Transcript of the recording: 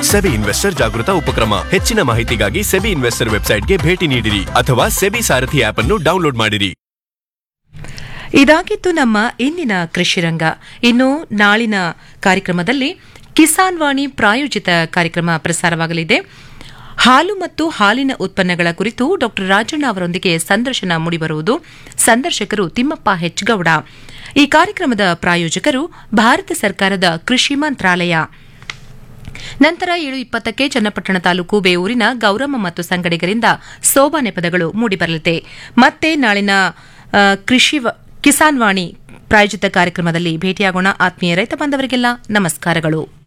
SEBI investor ಜಾಗೃತ ಉಪಕ್ರಮ ಹೆಚ್ಚಿನ ಮಾಹಿತಿಗಾಗಿ ಸೆಬಿ ಇನ್ವೆಸ್ಟರ್ ವೆಬ್ಸೈಟ್ಗೆ ಭೇಟಿ ನೀಡಿರಿ ಅಥವಾ ಸೆಬಿ ಸಾರಥಿ ಆಪ್ ಅನ್ನು ಡೌನ್ಲೋಡ್ ಮಾಡಿರಿ ಇದಾಗಿತ್ತು ನಮ್ಮ ಇಂದಿನ ಕೃಷಿರಂಗ ಇನ್ನು ನಾಳಿನ ಕಾರ್ಯಕ್ರಮದಲ್ಲಿ ಕಿಸಾನ್ ವಾಣಿ ಪ್ರಾಯೋಜಿತ ಕಾರ್ಯಕ್ರಮ ಪ್ರಸಾರವಾಗಲಿದೆ ಹಾಲು ಮತ್ತು ಹಾಲಿನ ಉತ್ಪನ್ನಗಳ ಕುರಿತು ಡಾ ರಾಜಣ್ಣ ಅವರೊಂದಿಗೆ ಸಂದರ್ಶನ ಮೂಡಿಬರುವುದು ಸಂದರ್ಶಕರು ತಿಮ್ಮಪ್ಪ ಹೆಚ್ಗೌಡ ಈ ಕಾರ್ಯಕ್ರಮದ ಪ್ರಾಯೋಜಕರು ಭಾರತ ಸರ್ಕಾರದ ಕೃಷಿ ಮಂತ್ರಾಲಯ ನಂತರ ಏಳು ಇಪ್ಪತ್ತಕ್ಕೆ ಚನ್ನಪಟ್ಟಣ ತಾಲೂಕು ಬೇವೂರಿನ ಗೌರಮ್ಮ ಮತ್ತು ಸಂಗಡಿಗರಿಂದ ಸೋಬಾನೆ ಪದಗಳು ಮೂಡಿಬರಲಿದೆ ಮತ್ತೆ ನಾಳಿನ ಆ, ಕೃಷಿ ವ- ಕಿಸಾನ್ ವಾಣಿ ಪ್ರಾಯೋಜಿತ ಕಾರ್ಯಕ್ರಮದಲ್ಲಿ ಭೇಟಿಯಾಗೋಣ ಆತ್ಮೀಯ ರೈತ ಬಾಂಧವರಿಗೆಲ್ಲ ನಮಸ್ಕಾರಗಳು